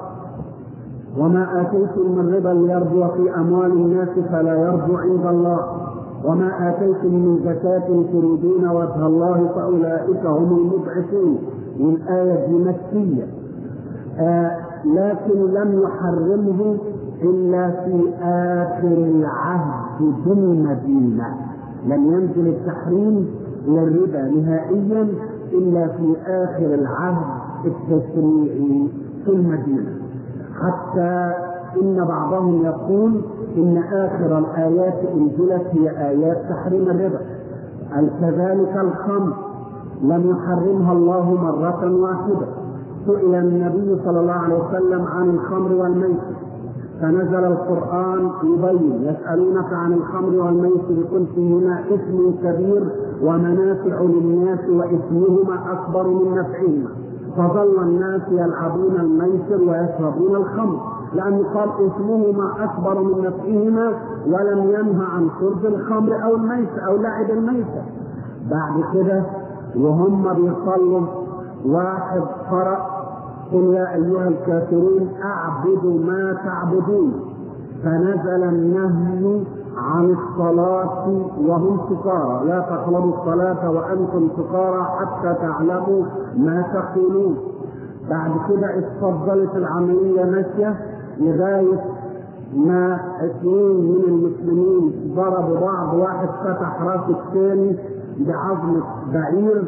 وما اتيتم من ربا ليربو في اموال الناس فلا يربو عند الله وما اتيتم من زكاة تريدون وجه الله فاولئك هم المضعفون والايه دي مكيه آه لكن لم يحرمه الا في اخر العهد بالمدينه لم ينزل التحريم للربا نهائيا الا في اخر العهد التشريعي في المدينه حتى ان بعضهم يقول ان اخر الايات انزلت هي ايات تحريم الربا كذلك الخمر لم يحرمها الله مرة واحدة سئل النبي صلى الله عليه وسلم عن الخمر والميسر فنزل القرآن يبين يسألونك عن الخمر والميسر قل فيهما اسم كبير ومنافع للناس واسمهما أكبر من نفعهما فظل الناس يلعبون الميسر ويشربون الخمر لأنه قال اسمهما أكبر من نفعهما ولم ينهى عن شرب الخمر أو الميسر أو لعب الميسر بعد كده وهم بيصلوا واحد قرأ قل يا أيها الكافرون أعبد ما تعبدون فنزل النهي عن الصلاة وهم سكارى لا تقربوا الصلاة وأنتم سكارى حتى تعلموا ما تقولون بعد كده اتفضلت العملية ماشية لغاية ما اثنين من المسلمين ضربوا بعض واحد فتح راس الثاني بعظمة بعير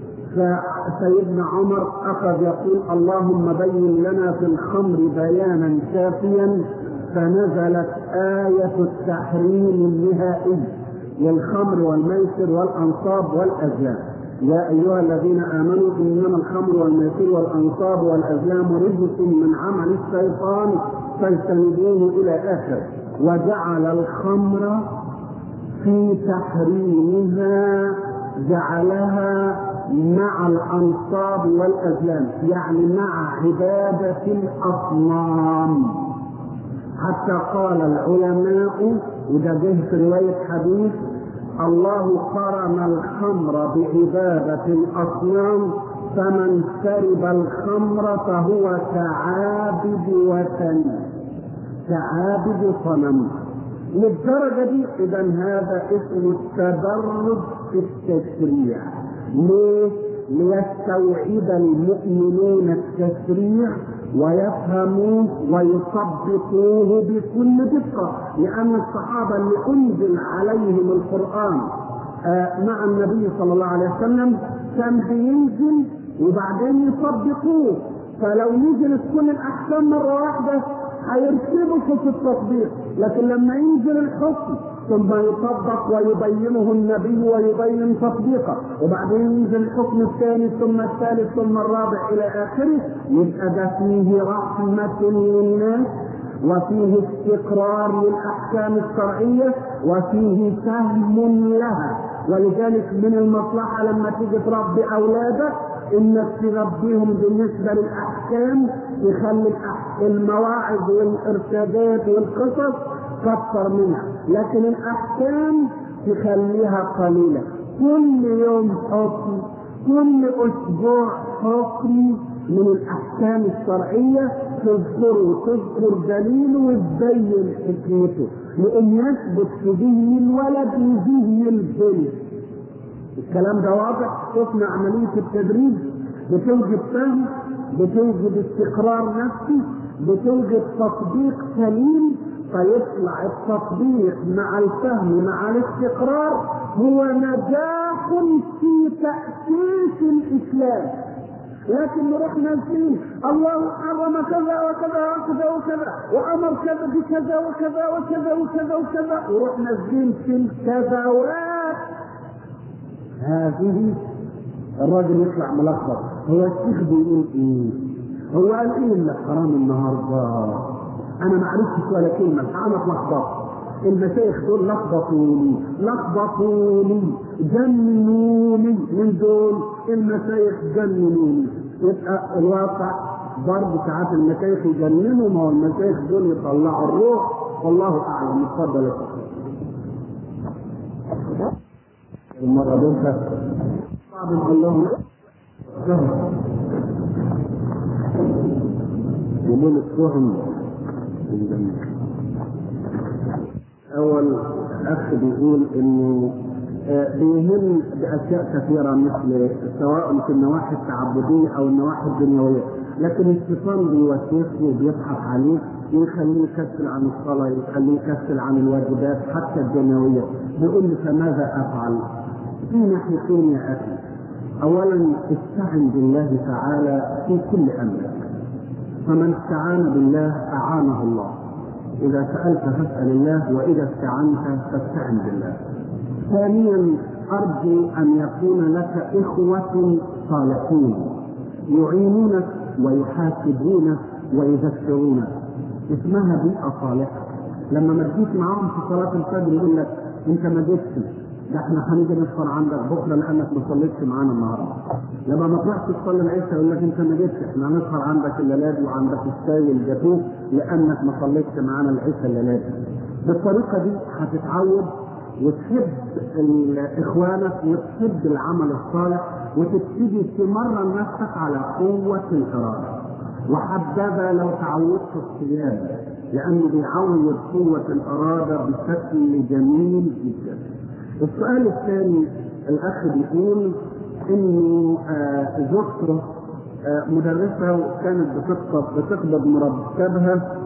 فسيدنا عمر أخذ يقول اللهم بين لنا في الخمر بيانا شافيا فنزلت آية التحريم النهائي للخمر والميسر والأنصاب والأزلام يا أيها الذين آمنوا إنما الخمر والميسر والأنصاب والأزلام رجس من عمل الشيطان فاجتنبوه إلى آخر وجعل الخمر في تحريمها جعلها مع الأنصاب والأزلام يعني مع عبادة الأصنام حتى قال العلماء وده جه في رواية حديث الله قرن الخمر بعبادة الأصنام فمن شرب الخمر فهو كعابد وثن كعابد صنم للدرجة دي إذا هذا اسم التدرج في التشريع ليه؟ ليستوعب المؤمنون التشريع ويفهموه ويطبقوه بكل دقة لأن الصحابة اللي أنزل عليهم القرآن مع النبي صلى الله عليه وسلم كان بينزل وبعدين يطبقوه فلو نزلت كل الأحكام مرة واحدة هيرتبطوا في التطبيق لكن لما ينزل الحكم ثم يطبق ويبينه النبي ويبين تطبيقه وبعدين ينزل الحكم الثاني ثم الثالث ثم الرابع الى اخره يبقى ده فيه رحمة للناس وفيه استقرار للاحكام الشرعية وفيه فهم لها ولذلك من المصلحة لما تيجي تربي اولادك انك تربيهم بالنسبة للاحكام تخلي المواعظ والارشادات والقصص كثر منها لكن الاحكام تخليها قليله كل يوم حكم كل اسبوع حكم من الاحكام الشرعيه تذكر وتذكر دليله وتبين حكمته لان يثبت في ذهن الولد وذهن البنت الكلام ده واضح شفنا عمليه التدريب بتوجد فهم بتوجد استقرار نفسي بتوجد تطبيق سليم فيطلع التطبيق مع الفهم مع الاستقرار هو نجاح في تأسيس الإسلام لكن نروح نازلين الله حرم كذا وكذا وكذا وكذا وامر كذا بكذا وكذا وكذا وكذا وكذا ونروح نازلين في الكذوات هذه الراجل يطلع ملخبط هو الشيخ بيقول ايه؟ هو قال ايه اللي حرام النهارده؟ انا ما عرفتش ولا كلمه انا اتلخبطت المشايخ دول لخبطوني لخبطوني جننوني من دول المشايخ جننوني يبقى الواقع برضه ساعات المشايخ يجننوا ما هو المشايخ دول يطلعوا الروح والله اعلم اتفضل يا المرة دول صعب الله يقول التهم اول اخ بيقول انه بيهم باشياء كثيره مثل سواء في النواحي التعبديه او النواحي الدنيويه لكن الشيطان بيوسوسه وبيضحك عليه ويخليه يكسل عن الصلاه يخليه يكسل عن الواجبات حتى الدنيويه بيقول لي فماذا افعل؟ في ناحيتين يا اخي اولا استعن بالله تعالى في كل امرك فمن استعان بالله اعانه الله إذا سألت فاسأل الله وإذا استعنت فاستعن بالله. ثانيا أرجو أن يكون لك إخوة صالحين يعينونك ويحاسبونك ويذكرونك. اسمها بيئة صالحة. لما ما تجيش معاهم في صلاة الفجر يقول لك أنت ما جيتش ده احنا هنيجي نفطر عندك بكره لانك ما صليتش معانا النهارده. لما ما طلعتش تصلي العشاء يقول لك انت ما جيتش احنا هنسهر عندك الليلات وعندك الشاي والجاتوه لانك ما صليتش معانا العشاء الليلات. بالطريقه دي هتتعود وتحب اخوانك وتحب العمل الصالح وتبتدي تمرن نفسك على قوه الاراده. وحبذا لو تعودت الصيام لانه بيعود قوه الاراده بشكل جميل جدا. السؤال الثاني الاخ بيقول انه آه زوجته آه مدرسه وكانت بتقبض بتقبض مرتبها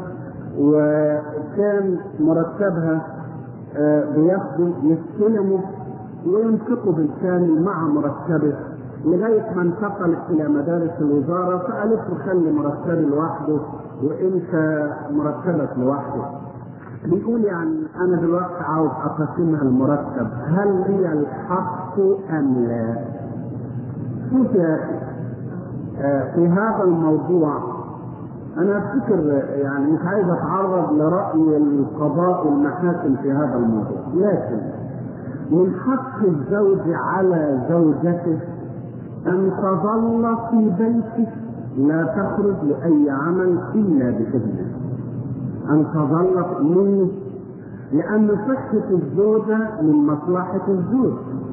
وكان مرتبها آه بياخده يستلمه وينفقه بالكامل مع مرتبه لغايه ما انتقلت الى مدارس الوزاره فقالت له خلي مرتبي لوحده وانت مرتبك لوحده بيقول يعني انا دلوقتي عاوز اقسمها المرتب هل هي الحق ام لا؟ شوف يا اخي في هذا الموضوع انا افتكر يعني مش عايز اتعرض لراي القضاء والمحاكم في هذا الموضوع لكن من حق الزوج على زوجته ان تظل في بيته لا تخرج لاي عمل الا باذنه ان تظل منه لأن صحة الزوجة من مصلحة الزوج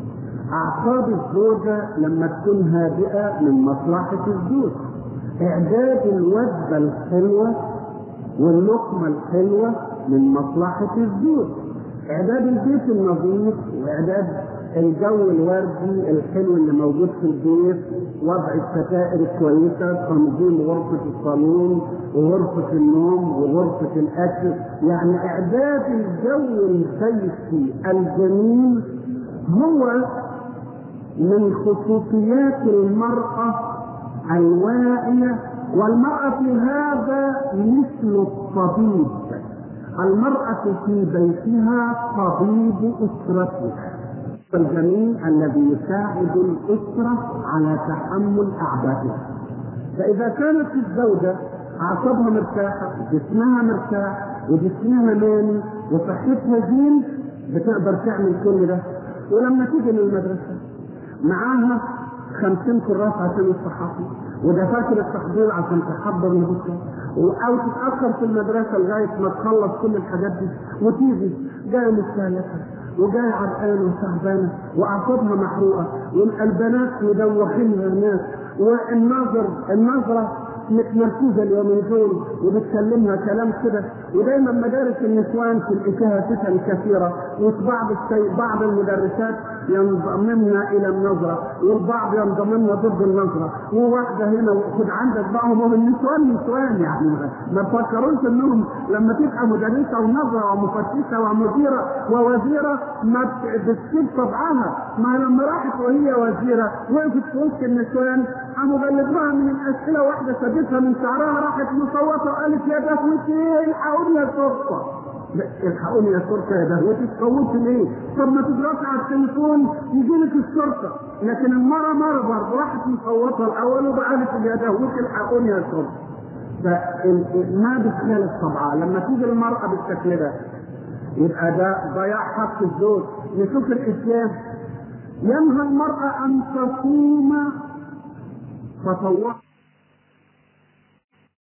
أعصاب الزوجة لما تكون هادئة من مصلحة الزوج إعداد الوجبة الحلوة واللقمة الحلوة من مصلحة الزوج إعداد البيت النظيف وإعداد الجو الوردي الحلو اللي موجود في البيت وضع الستائر الكويسة تنظيم غرفة الصالون وغرفة النوم وغرفة الأكل يعني إعداد الجو البيتي الجميل هو من خصوصيات المرأة الواعية والمرأة في هذا مثل الطبيب المرأة في بيتها طبيب أسرتها الجميل الذي يساعد الأسرة على تحمل أعبائها فإذا كانت الزوجة أعصابها مرتاحة جسمها مرتاح وجسمها نامي وصحتها زين بتقدر تعمل كل ده ولما تيجي من المدرسة معاها خمسين كراس عشان يصححوا ودفاتر التحضير عشان تحضر لبكره او تتاخر في المدرسه لغايه ما تخلص كل الحاجات دي وتيجي جايه مستهلكه وجايه عرقانه وتعبانه واعصابها محروقه والبنات مدوخينها ناس والنظر النظره مركوزه اليومين دول وبتكلمها كلام كده ودايما مدارس النسوان تلقي فيها فتن كثيره وبعض الشيء بعض المدرسات ينضممن الى النظره والبعض ينضممن ضد النظره وواحده هنا وخد عندك بقى هم النسوان نسوان يعني ما تفكروش انهم لما تبقى مدرسه ونظره ومفتشه ومديره ووزيره ما بتسيب طبعها ما لما راحت وهي وزيره وقفت في وسط النسوان قاموا غلبوها من الاسئله واحده سابتها من شعرها راحت مصوته وقالت يا دهوتي الحقوني يا شرطه الحقوني يا شرطه يا دهوتي تقوتي ليه؟ طب ما تضغطي على التليفون يجي لك الشرطه لكن المره مره برضه راحت مصوته الاول وقالت يا دهوتي الحقوني يا شرطه فما بتخالف طبعها لما تيجي المراه بالشكل ده يبقى ده ضياع حق الزوج نشوف الاسلام ينهى المراه ان تصوم تطوع